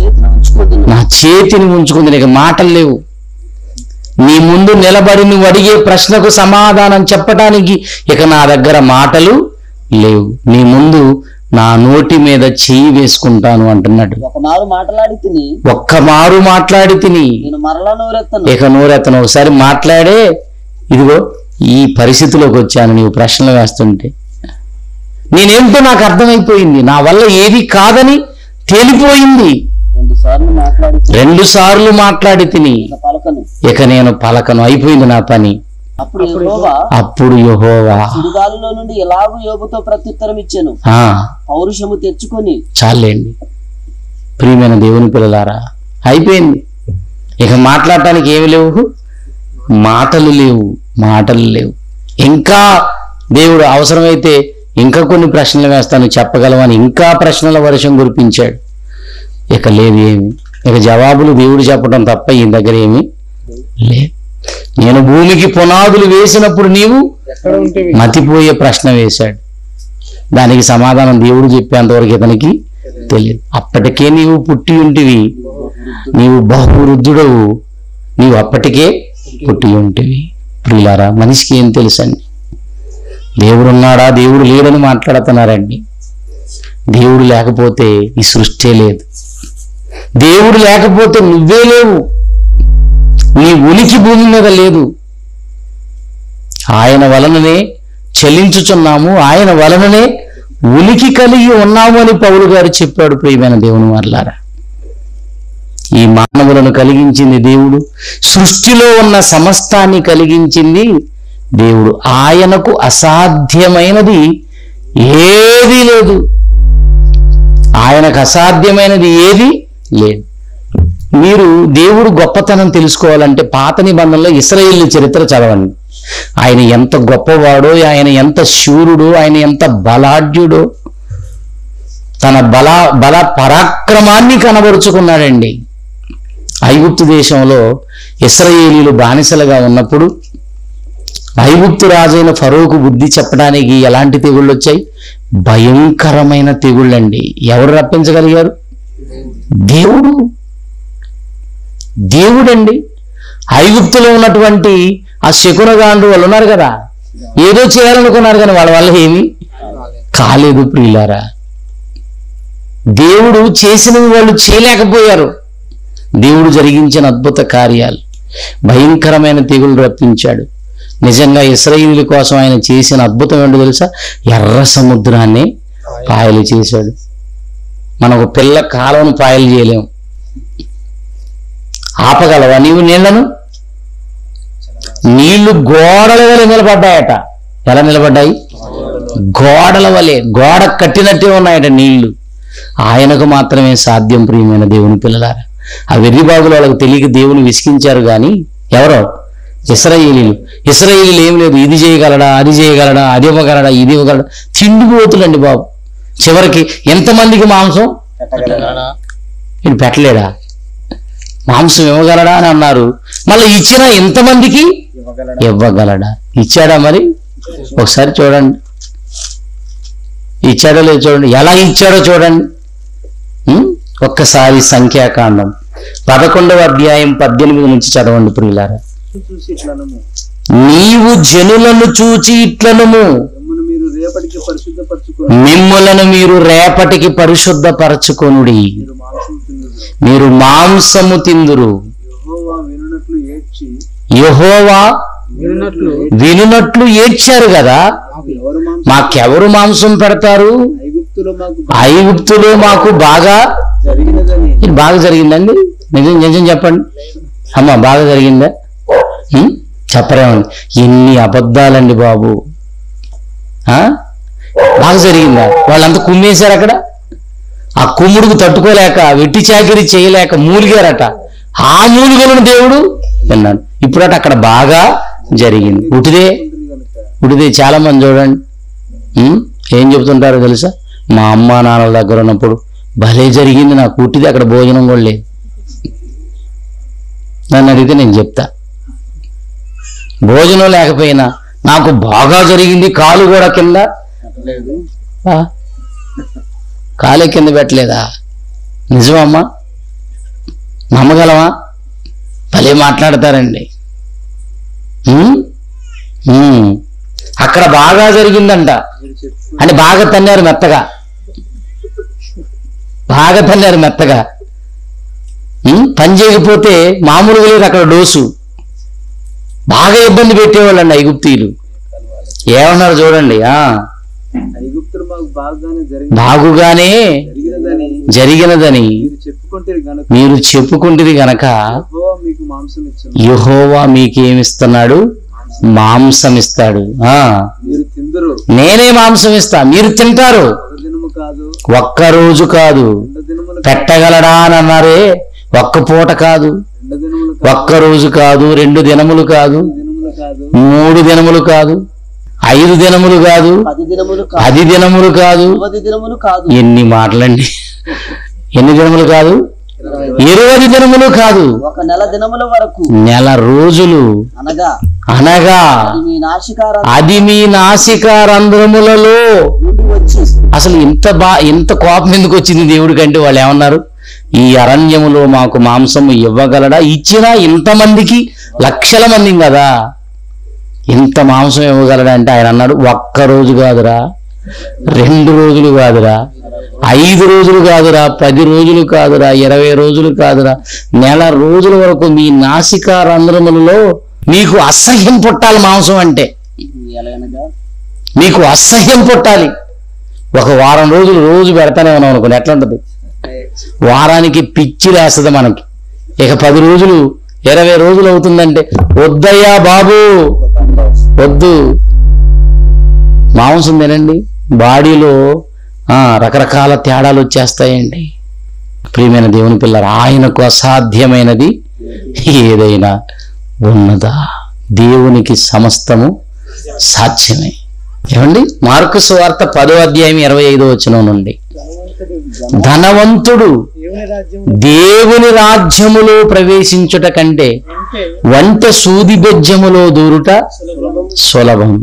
S4: ఉంచుకుంటున్నాను
S1: నా చేతిని ఉంచుకుంది నీకు మాటలు లేవు నీ ముందు నిలబడి నువ్వు అడిగే ప్రశ్నకు సమాధానం చెప్పడానికి ఇక నా దగ్గర మాటలు లేవు నీ ముందు నా నోటి మీద చెయ్యి వేసుకుంటాను అంటున్నాడు
S4: ఒక మారు మాట్లాడి తిని
S1: ఒక్క మారు మాట్లాడి తిని
S4: నేను మరలా నోరెత్తను
S1: ఇక నోరెత్తను ఒకసారి మాట్లాడే ఇదిగో ఈ పరిస్థితిలోకి వచ్చాను నీవు ప్రశ్నలు వేస్తుంటే నేనేంటో నాకు అర్థమైపోయింది నా వల్ల ఏది కాదని తేలిపోయింది
S4: రెండు సార్లు మాట్లాడి
S1: రెండు సార్లు మాట్లాడి తిని
S4: ఇక పలకను
S1: ఇక నేను పలకను అయిపోయింది నా పని
S4: అప్పుడు యెహోవా
S1: అప్పుడు యహోవా
S4: సుడిగాలిలో నుండి ఎలాగూ యోబుతో ప్రత్యుత్తరం ఇచ్చాను
S1: ఆ,
S4: పౌరుషము తెచ్చుకొని
S1: చాలేండి ప్రియమైన దేవుని పిల్లలారా అయిపోయింది ఇక మాట్లాడటానికి ఏమి లేవు మాటలు లేవు మాటలు లేవు ఇంకా దేవుడు అవసరమైతే ఇంకా కొన్ని ప్రశ్నలు వేస్తాను చెప్పగలవని ఇంకా ప్రశ్నల వర్షం కురిపించాడు ఇక లేదు ఏమి ఇక జవాబులు దేవుడు చెప్పడం తప్ప ఈ దగ్గర ఏమి లేదు నేను భూమికి పునాదులు వేసినప్పుడు నీవు
S2: ఎక్కడ ఉంటేవి
S1: మతిపోయే ప్రశ్న వేశాడు దానికి సమాధానం దేవుడు చెప్పేంతవరకు ఇతనికి తెలియదు అప్పటికే నీవు పుట్టి ఉంటివి నీవు బహువృద్ధుడవు నీవు అప్పటికే పుట్టి ఉంటివి ప్రియులారా మనిషికి ఏం తెలుసండి దేవుడు ఉన్నాడా దేవుడు లేడని మాట్లాడుతున్నారండి దేవుడు లేకపోతే ఈ సృష్టి లేదు దేవుడు లేకపోతే నువ్వే లేవు నీ ఉనికి భూమి మీద లేదు ఆయన వలననే చెల్లించుచున్నాము ఆయన వలననే ఉనికి కలిగి ఉన్నాము అని పౌలు గారు చెప్పాడు ప్రియమైన దేవుని వర్లారా ఈ మానవులను కలిగించింది దేవుడు సృష్టిలో ఉన్న సమస్తాన్ని కలిగించింది దేవుడు ఆయనకు అసాధ్యమైనది ఏదీ లేదు ఆయనకు అసాధ్యమైనది ఏది లేదు మీరు దేవుడు గొప్పతనం తెలుసుకోవాలంటే పాత నిబంధనలో ఇస్రాయేల్ చరిత్ర చదవండి ఆయన ఎంత గొప్పవాడో ఆయన ఎంత శూరుడో ఆయన ఎంత బలాఢ్యుడో తన బల బల పరాక్రమాన్ని కనబరుచుకున్నాడండి ఐగుప్తు దేశంలో ఇస్రాయేలీలు బానిసలుగా ఉన్నప్పుడు ఐగుప్తు రాజైన ఫరోకు బుద్ధి చెప్పడానికి ఎలాంటి తెగుళ్ళు వచ్చాయి భయంకరమైన తెగుళ్ళండి ఎవరు రప్పించగలిగారు దేవుడు దేవుడండి ఐగుప్తులో ఉన్నటువంటి ఆ శకునగాండ్రు వాళ్ళు ఉన్నారు కదా ఏదో చేయాలనుకున్నారు కానీ వాళ్ళ వల్ల ఏమీ కాలేదు ప్రియులారా దేవుడు చేసినవి వాళ్ళు చేయలేకపోయారు దేవుడు జరిగించిన అద్భుత కార్యాలు భయంకరమైన తెగులు రప్పించాడు నిజంగా ఇస్రాయిలీల కోసం ఆయన చేసిన అద్భుతం ఏంటో తెలుసా ఎర్ర సముద్రాన్ని పాయలు చేశాడు మనం ఒక పిల్ల కాలువను పాయలు చేయలేము ఆపగలవా నీవు నీళ్లను నీళ్లు గోడల వలె నిలబడ్డాయట ఎలా నిలబడ్డాయి గోడల వలె గోడ కట్టినట్టే ఉన్నాయట నీళ్లు ఆయనకు మాత్రమే సాధ్యం ప్రియమైన దేవుని పిల్లలారా ఆ వెర్రి బాబులు వాళ్ళకి తెలియక దేవుని విసిగించారు కానీ ఎవరో ఇస్రాయేలీలు ఇస్రాయేలీలు ఏం లేదు ఇది చేయగలడా అది చేయగలడా అది ఇవ్వగలడా ఇది ఇవ్వగలడా తిండిపోతులండి బాబు చివరికి ఎంతమందికి మాంసం ఇది పెట్టలేడా మాంసం ఇవ్వగలడా అని అన్నారు మళ్ళీ ఇచ్చిన ఎంతమందికి ఇవ్వగలడా ఇచ్చాడా మరి ఒకసారి చూడండి ఇచ్చాడో లేదో చూడండి ఎలా ఇచ్చాడో చూడండి ఉం? ఒక్కసారి సంఖ్యాకాండం పదకొండవ అధ్యాయం పద్దెనిమిది నుంచి చదవండి ప్రియులారా
S2: చూసి ఇట్లను
S1: నీవు జనులను చూచి ఇట్లనుము
S2: మిమ్మల్ని మీరు రేపటికి పరిశుద్ధపరచుకుని
S1: మిమ్ములను మీరు రేపటికి పరిశుద్ధపరచుకొనుడి
S2: మీరు మాంసం తిన్నది
S1: మీరు మాంసము తిందురు
S2: యెహోవా వినునట్లు ఏడ్చి
S1: యహోవా
S2: వినునట్లు
S1: వినునట్లు ఏడ్చారు కదా
S2: మాకు ఎవరు మాంసం
S1: మాకెవరు మాంసం పెడతారు
S2: ఐగుప్తులో మాకు
S1: ఐగుప్తులో మాకు బాగా
S2: జరిగినదని
S1: ఇది బాగా జరిగిందండి నిజం నిజం చెప్పండి అమ్మ బాగా జరిగిందా ఉం? చెప్పరేమండి ఎన్ని అబద్ధాలండి బాబు ఆ? బాగా జరిగిందా వాళ్ళంతా కుమ్మేశారు అక్కడ ఆ కుమ్ముడుకు తట్టుకోలేక వెట్టి చాకిరి చేయలేక మూలిగారట ఆ మూలిగలను దేవుడు విన్నాడు ఇప్పుడట అక్కడ బాగా జరిగింది ఉటిదే
S2: కనుక
S1: ఉడిదే చాలా మంది చూడండి ఉం? ఏం చెబుతుంటారో తెలుసా మా అమ్మ నాన్నల దగ్గర ఉన్నప్పుడు భలే జరిగింది నాకు ఉట్టిది అక్కడ భోజనం కూడా లేదు నన్ను అడిగితే నేను చెప్తా భోజనం లేకపోయినా నాకు బాగా జరిగింది కాలు కూడా కింద
S2: లేదు
S1: ఆ? కాలే కింద పెట్టలేదా నిజమమ్మా నమ్మగలమా భలే మాట్లాడతారండి ఉమ్? ఉమ్. అక్కడ బాగా జరిగిందంట
S2: మీరు చెప్పు
S1: అని బాగా తన్నారు మెత్తగా బాగా తన్నారు మెత్తగా ఉమ్? పని చేయకపోతే మామూలుగా లేదు అక్కడ డోసు బాగా ఇబ్బంది పెట్టేవాళ్ళండి ఐగుప్తీయులు ఏమన్నారు చూడండి ఆ
S2: ఐగుప్తులు మాకు బాగానే జరిగింది
S1: బాగుగానే
S2: జరిగినదని
S1: జరిగినదని
S2: మీరు చెప్పుకుంటే గనుక
S1: మీరు చెప్పుకుంటుంది గనక
S2: యెహోవా మీకు మాంసం ఇచ్చును
S1: యహోవా మీకేమిస్తున్నాడు మాంసం ఇస్తాడు ఆ
S2: మీరు తిందరు
S1: నేనే మాంసం ఇస్తా మీరు తింటారు
S2: ఒక దినము కాదు
S1: ఒక్క రోజు కాదు
S2: రెండు దినములు
S1: పెట్టగలడా అని అన్నారే ఒక్క పూట కాదు
S2: రెండు దినములు కాదు
S1: ఒక్క రోజు కాదు రెండు దినములు కాదు
S2: దినములు కాదు
S1: మూడు దినములు కాదు ఐదు దినములు కాదు
S4: పది దినములు కాదు
S1: పది దినములు కాదు
S4: పది దినములు కాదు
S1: ఎన్ని మాటలండి ఎన్ని దినములు కాదు ఇరవై దినములు కాదు
S4: ఒక నెల దినముల వరకు
S1: నెల రోజులు
S4: అనగా
S1: అనగా
S4: అది మీ నాశికార
S1: అది మీ నాసిక రంధ్రములలో
S4: నుండి వచ్చి
S1: అసలు ఇంత బా ఇంత కోపం ఎందుకు వచ్చింది దేవుడి కంటే వాళ్ళు ఏమన్నారు ఈ అరణ్యములో మాకు మాంసము ఇవ్వగలడా ఇచ్చినా ఇంతమందికి లక్షల మంది కదా ఇంత మాంసం ఇవ్వగలడా అంటే ఆయన అన్నాడు ఒక్క రోజు కాదురా రెండు రోజులు కాదురా ఐదు రోజులు కాదురా పది రోజులు కాదురా ఇరవై రోజులు కాదురా నెల రోజుల వరకు మీ నాసిక రంధ్రములలో మీకు అసహ్యం పుట్టాలి మాంసం అంటే
S4: ఎలాగనగా
S1: మీకు అసహ్యం పుట్టాలి ఒక వారం రోజులు రోజు పెడతానే ఉన్నాం అనుకోండి ఎట్లా ఉంటుంది వారానికి పిచ్చి లేస్తుంది మనకి ఇక పది రోజులు ఇరవై రోజులు అవుతుందంటే వద్దయ్యా బాబు వద్దు మాంసం తినండి బాడీలో ఆ, రకరకాల తేడాలు వచ్చేస్తాయండి ప్రియమైన దేవుని పిల్లలు ఆయనకు అసాధ్యమైనది ఏదైనా ఉన్నదా దేవునికి సమస్తము సాధ్యమే ఏమండి మార్కు సువార్త పదో అధ్యాయం ఇరవై ఐదో వచనం నుండి ధనవంతుడు
S2: దేవుని రాజ్యం
S1: దేవుని రాజ్యములో ప్రవేశించుట కంటే
S2: అంటే
S1: వంట సూది బెజ్జములో దూరుట సులభం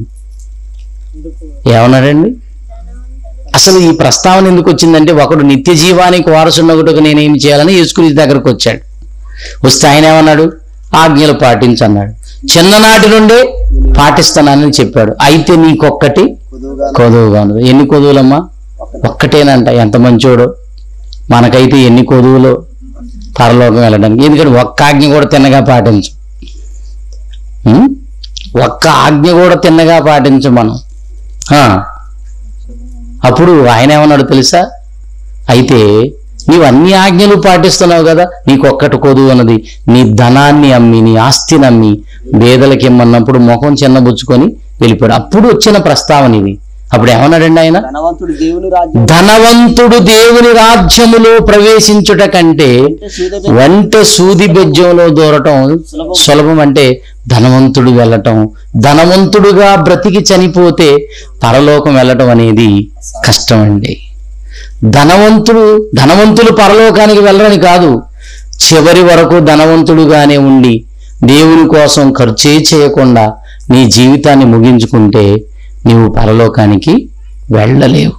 S1: ఏమన్నాడండి అసలు ఈ ప్రస్తావన ఎందుకు వచ్చిందంటే ఒకడు నిత్య జీవానికి వారసున్నగుటకు నేనేం చేయాలని యేసుక్రీస్తు దగ్గరకు వచ్చాడు వస్తే ఆయన ఏమన్నాడు ఆజ్ఞలు పాటించన్నాడు చిన్ననాటి నుండే పాటిస్తానని చెప్పాడు అయితే నీకొక్కటి
S4: కొదువుగా
S1: కొదువుగా ఉన్నది ఎన్ని కొదువులమ్మా ఒక్కటేనంట ఎంత మంచోడో మనకైతే ఎన్ని కొదువులు పరలోకం వెళ్ళడానికి ఎందుకంటే ఒక్క ఆజ్ఞ కూడా తిన్నగా పాటించు ఉం? ఒక్క ఆజ్ఞ కూడా తిన్నగా పాటించు మనం ఆ. అప్పుడు ఆయన ఏమన్నాడు తెలుసా అయితే నీవు అన్ని ఆజ్ఞలు పాటిస్తున్నావు కదా నీకు ఒక్కటి కొదువు అన్నది నీ ధనాన్ని అమ్మి నీ ఆస్తిని అమ్మి పేదలకి ఇమ్మన్నప్పుడు ముఖం చిన్నబుచ్చుకొని వెళ్ళిపోయాడు అప్పుడు వచ్చిన ప్రస్తావన ఇది అప్పుడు ఏమన్నాడండి ఆయన
S4: ధనవంతుడు దేవుని రాజ్యం
S1: ధనవంతుడు దేవుని రాజ్యములో ప్రవేశించుట కంటే
S4: అంటే సూదె
S1: వంట సూది బెజ్జంలో దూరటం సులభం అంటే ధనవంతుడు వెళ్ళటం ధనవంతుడుగా బ్రతికి చనిపోతే పరలోకం వెళ్ళటం అనేది కష్టం అండి ధనవంతుడు ధనవంతులు పరలోకానికి వెళ్ళరని కాదు చివరి వరకు ధనవంతుడుగానే ఉండి దేవుని కోసం ఖర్చే చేయకుండా నీ జీవితాన్ని ముగించుకుంటే నీవు పరలోకానికి వెళ్ళలేవు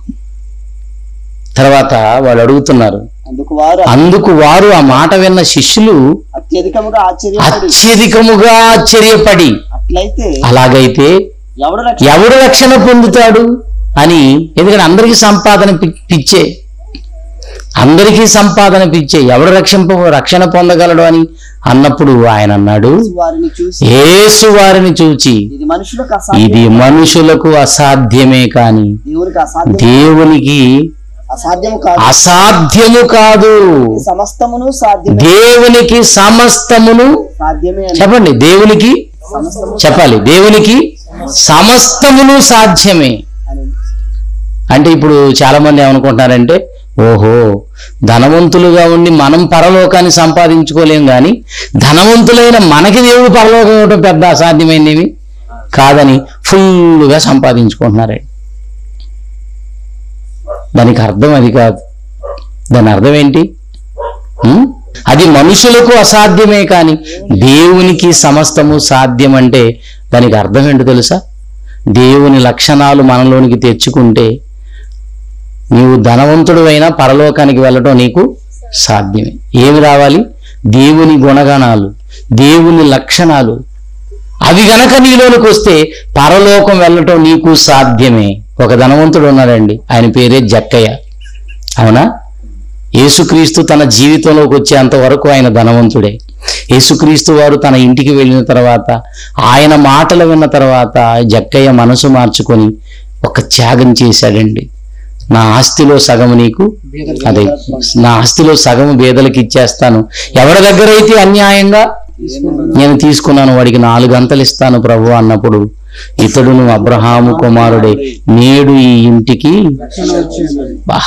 S1: తర్వాత వాళ్ళు అడుగుతున్నారు
S4: అందుకు వారు
S1: అందుకు వారు ఆ మాట విన్న శిష్యులు
S4: అత్యధికముగా ఆశ్చర్యపడి
S1: అత్యధికముగా ఆశ్చర్యపడి
S4: అట్లయితే
S1: అలాగైతే
S4: ఎవడు రక్ష
S1: ఎవడు రక్షణ పొందుతాడు అని ఎందుకంటే అందరికీ సంపాదన పి- పిచ్చే అందరికీ సంపాదన పిచ్చే ఎవడు రక్షింప రక్షణ పొందగలడు అని అన్నప్పుడు ఆయన అన్నాడు
S4: వారిని చూసి
S1: యేసు వారిని చూచి
S4: ఇది మనుషులకు అసాధ్యం
S1: ఇది మనుషులకు అసాధ్యమే కాని
S4: దేవునికి అసాధ్యం
S1: దేవునికి
S4: అసాధ్యము కాదు
S1: అసాధ్యము కాదు
S4: సమస్తమును సాధ్యమే
S1: దేవునికి సమస్తమును
S4: సాధ్యమే అని
S1: చెప్పండి దేవునికి
S4: సమస్తము
S1: చెప్పాలి దేవునికి సమస్తమును సాధ్యమే
S4: అని
S1: అంటే ఇప్పుడు చాలా మంది ఏమనుకుంటున్నారంటే ఓహో ధనవంతులుగా ఉండి మనం పరలోకాన్ని సంపాదించుకోలేం కానీ ధనవంతులైన మనకి దేవుడు పరలోకం ఇవ్వడం పెద్ద అసాధ్యమైనవి కాదని ఫుల్గా సంపాదించుకుంటున్నారండి దానికి అర్థం అది కాదు దాని అర్థం ఏంటి ఉం? అది మనుషులకు అసాధ్యమే కానీ దేవునికి సమస్తము సాధ్యం అంటే దానికి అర్థం ఏంటో తెలుసా దేవుని లక్షణాలు మనలోనికి తెచ్చుకుంటే నీవు ధనవంతుడు అయినా పరలోకానికి వెళ్ళటం నీకు సాధ్యమే ఏమి రావాలి దేవుని గుణగణాలు దేవుని లక్షణాలు అవి గనక నీలోనికి వస్తే పరలోకం వెళ్ళటం నీకు సాధ్యమే ఒక ధనవంతుడు ఉన్నాడండి ఆయన పేరే జక్కయ్య అవునా యేసుక్రీస్తు తన జీవితంలోకి వచ్చేంత వరకు ఆయన ధనవంతుడే యేసుక్రీస్తు వారు తన ఇంటికి వెళ్ళిన తర్వాత ఆయన మాటలు విన్న తర్వాత జక్కయ్య మనసు మార్చుకొని ఒక త్యాగం చేశాడండి నా ఆస్తిలో సగము నీకు అదే నా ఆస్తిలో సగము బేదలకు ఇచ్చేస్తాను ఎవరి దగ్గర అయితే అన్యాయంగా నేను తీసుకున్నాను వాడికి నాలుగు అంతలు ఇస్తాను ప్రభు అన్నప్పుడు ఇతడును అబ్రహాము కుమారుడే నేడు ఈ ఇంటికి బా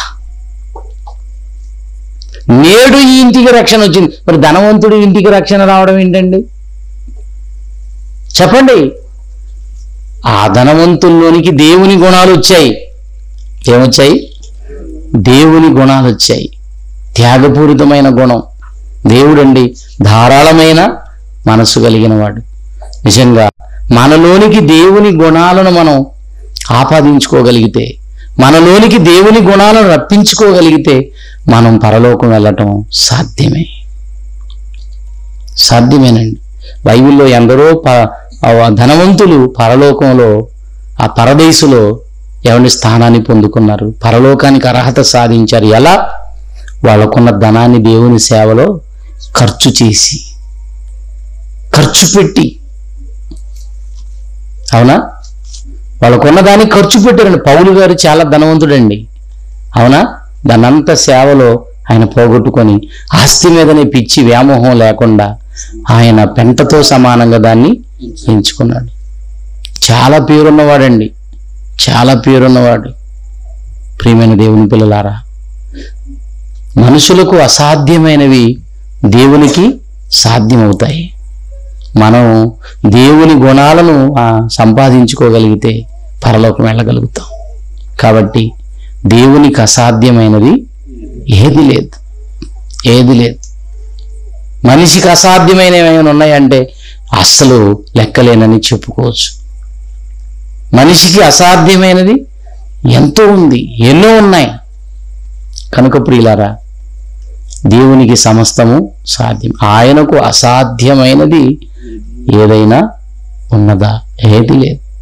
S1: నేడు ఈ ఇంటికి రక్షణ వచ్చింది మరి ధనవంతుడి ఇంటికి రక్షణ రావడం ఏంటండి చెప్పండి ఆ ధనవంతుల్లోనికి దేవుని గుణాలు వచ్చాయి ఏమొచ్చాయి దేవుని గుణాలు వచ్చాయి త్యాగపూరితమైన గుణం దేవుడండి ధారాళమైన మనసు కలిగిన వాడు నిజంగా మనలోనికి దేవుని గుణాలను మనం ఆపాదించుకోగలిగితే మనలోనికి దేవుని గుణాలను రప్పించుకోగలిగితే మనం పరలోకం వెళ్ళటం సాధ్యమే సాధ్యమేనండి బైబిల్లో ఎందరో ప ఆ ధనవంతులు పరలోకంలో ఆ పరదేశులో ఎవరి స్థానాన్ని పొందుకున్నారు పరలోకానికి అర్హత సాధించారు ఎలా వాళ్ళకున్న ధనాన్ని దేవుని సేవలో ఖర్చు చేసి ఖర్చు పెట్టి అవునా వాళ్ళకున్న దాన్ని ఖర్చు పెట్టారండి పౌలు గారు చాలా ధనవంతుడండి అవునా దానంత సేవలో ఆయన పోగొట్టుకొని ఆస్తి మీదనే పిచ్చి వ్యామోహం లేకుండా ఆయన పెంటతో సమానంగా దాన్ని ఎంచుకున్నాడు చాలా పేరున్నవాడండి చాలా పేరున్నవాడు ప్రియమైన దేవుని పిల్లలారా మనుషులకు అసాధ్యమైనవి దేవునికి సాధ్యమవుతాయి మనం దేవుని గుణాలను ఆ, సంపాదించుకోగలిగితే పరలోకం వెళ్ళగలుగుతాం కాబట్టి దేవునికి అసాధ్యమైనది ఏది లేదు ఏది లేదు మనిషికి అసాధ్యమైనవి ఏమైనా ఉన్నాయంటే అస్సలు లెక్కలేనని చెప్పుకోవచ్చు మనిషికి అసాధ్యమైనది ఎంతో ఉంది ఎన్నో ఉన్నాయి కనుక ప్రియులారా దేవునికి సమస్తము సాధ్యం ఆయనకు అసాధ్యమైనది ఏదైనా ఉన్నదా ఏది లేదు